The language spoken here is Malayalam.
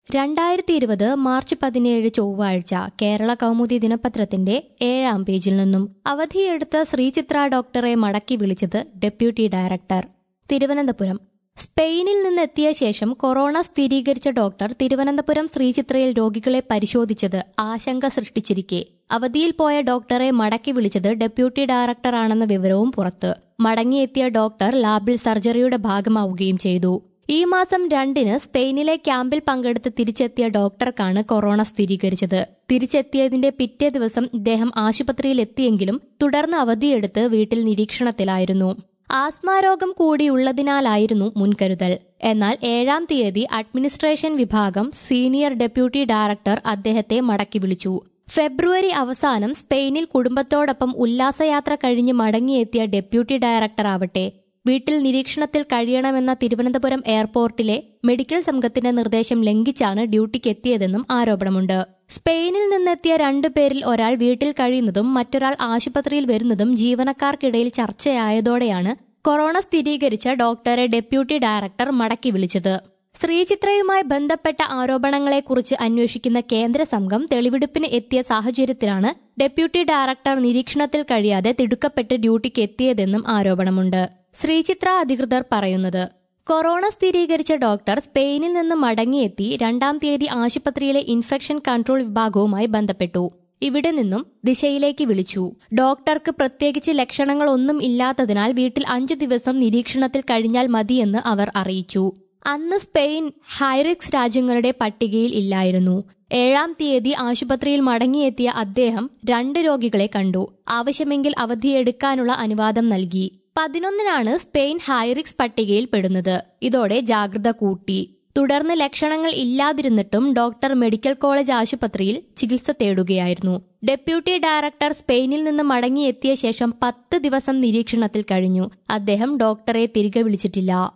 രണ്ടായിരത്തി ഇരുപത് മാർച്ച് പതിനേഴ് ചൊവ്വാഴ്ച കേരള കൗമുദി ദിനപത്രത്തിന്റെ ഏഴാം പേജിൽ നിന്നും അവധിയെടുത്ത ശ്രീചിത്ര ഡോക്ടറെ മടക്കി വിളിച്ചത് ഡെപ്യൂട്ടി ഡയറക്ടർ തിരുവനന്തപുരം സ്പെയിനിൽ നിന്നെത്തിയ ശേഷം കൊറോണ സ്ഥിരീകരിച്ച ഡോക്ടർ തിരുവനന്തപുരം ശ്രീചിത്രയിൽ രോഗികളെ പരിശോധിച്ചത് ആശങ്ക സൃഷ്ടിച്ചിരിക്കെ അവധിയിൽ പോയ ഡോക്ടറെ മടക്കി വിളിച്ചത് ഡെപ്യൂട്ടി ഡയറക്ടറാണെന്ന വിവരവും പുറത്ത് മടങ്ങിയെത്തിയ ഡോക്ടർ ലാബിൽ സർജറിയുടെ ഭാഗമാവുകയും ചെയ്തു ഈ മാസം രണ്ടിന് സ്പെയിനിലെ ക്യാമ്പിൽ പങ്കെടുത്ത് തിരിച്ചെത്തിയ ഡോക്ടർക്കാണ് കൊറോണ സ്ഥിരീകരിച്ചത് തിരിച്ചെത്തിയതിന്റെ പിറ്റേ ദിവസം ഇദ്ദേഹം ആശുപത്രിയിൽ എത്തിയെങ്കിലും തുടർന്ന് അവധിയെടുത്ത് വീട്ടിൽ നിരീക്ഷണത്തിലായിരുന്നു ആസ്മ രോഗം കൂടിയുള്ളതിനാലായിരുന്നു മുൻകരുതൽ എന്നാൽ ഏഴാം തീയതി അഡ്മിനിസ്ട്രേഷൻ വിഭാഗം സീനിയർ ഡെപ്യൂട്ടി ഡയറക്ടർ അദ്ദേഹത്തെ മടക്കി വിളിച്ചു ഫെബ്രുവരി അവസാനം സ്പെയിനിൽ കുടുംബത്തോടൊപ്പം ഉല്ലാസയാത്ര കഴിഞ്ഞ് മടങ്ങിയെത്തിയ ഡെപ്യൂട്ടി ഡയറക്ടർ ആവട്ടെ വീട്ടിൽ നിരീക്ഷണത്തിൽ കഴിയണമെന്ന തിരുവനന്തപുരം എയർപോർട്ടിലെ മെഡിക്കൽ സംഘത്തിന്റെ നിർദ്ദേശം ലംഘിച്ചാണ് ഡ്യൂട്ടിക്ക് എത്തിയതെന്നും ആരോപണമുണ്ട് സ്പെയിനിൽ നിന്നെത്തിയ രണ്ടുപേരിൽ ഒരാൾ വീട്ടിൽ കഴിയുന്നതും മറ്റൊരാൾ ആശുപത്രിയിൽ വരുന്നതും ജീവനക്കാർക്കിടയിൽ ചർച്ചയായതോടെയാണ് കൊറോണ സ്ഥിരീകരിച്ച ഡോക്ടറെ ഡെപ്യൂട്ടി ഡയറക്ടർ മടക്കി വിളിച്ചത് ശ്രീചിത്രയുമായി ബന്ധപ്പെട്ട ആരോപണങ്ങളെക്കുറിച്ച് അന്വേഷിക്കുന്ന കേന്ദ്ര സംഘം തെളിവെടുപ്പിന് എത്തിയ സാഹചര്യത്തിലാണ് ഡെപ്യൂട്ടി ഡയറക്ടർ നിരീക്ഷണത്തിൽ കഴിയാതെ തിടുക്കപ്പെട്ട് ഡ്യൂട്ടിക്ക് എത്തിയതെന്നും ആരോപണമുണ്ട് ശ്രീചിത്ര അധികൃതർ പറയുന്നത് കൊറോണ സ്ഥിരീകരിച്ച ഡോക്ടർ സ്പെയിനിൽ നിന്ന് മടങ്ങിയെത്തി രണ്ടാം തീയതി ആശുപത്രിയിലെ ഇൻഫെക്ഷൻ കൺട്രോൾ വിഭാഗവുമായി ബന്ധപ്പെട്ടു ഇവിടെ നിന്നും ദിശയിലേക്ക് വിളിച്ചു ഡോക്ടർക്ക് പ്രത്യേകിച്ച് ലക്ഷണങ്ങളൊന്നും ഇല്ലാത്തതിനാൽ വീട്ടിൽ അഞ്ചു ദിവസം നിരീക്ഷണത്തിൽ കഴിഞ്ഞാൽ മതിയെന്ന് അവർ അറിയിച്ചു അന്ന് സ്പെയിൻ ഹൈറിക്സ് രാജ്യങ്ങളുടെ പട്ടികയിൽ ഇല്ലായിരുന്നു ഏഴാം തീയതി ആശുപത്രിയിൽ മടങ്ങിയെത്തിയ അദ്ദേഹം രണ്ട് രോഗികളെ കണ്ടു ആവശ്യമെങ്കിൽ അവധിയെടുക്കാനുള്ള അനുവാദം നൽകി പതിനൊന്നിനാണ് സ്പെയിൻ ഹൈറിക്സ് പട്ടികയിൽ പെടുന്നത് ഇതോടെ ജാഗ്രത കൂട്ടി തുടർന്ന് ലക്ഷണങ്ങൾ ഇല്ലാതിരുന്നിട്ടും ഡോക്ടർ മെഡിക്കൽ കോളേജ് ആശുപത്രിയിൽ ചികിത്സ തേടുകയായിരുന്നു ഡെപ്യൂട്ടി ഡയറക്ടർ സ്പെയിനിൽ നിന്ന് മടങ്ങിയെത്തിയ ശേഷം പത്ത് ദിവസം നിരീക്ഷണത്തിൽ കഴിഞ്ഞു അദ്ദേഹം ഡോക്ടറെ തിരികെ വിളിച്ചിട്ടില്ല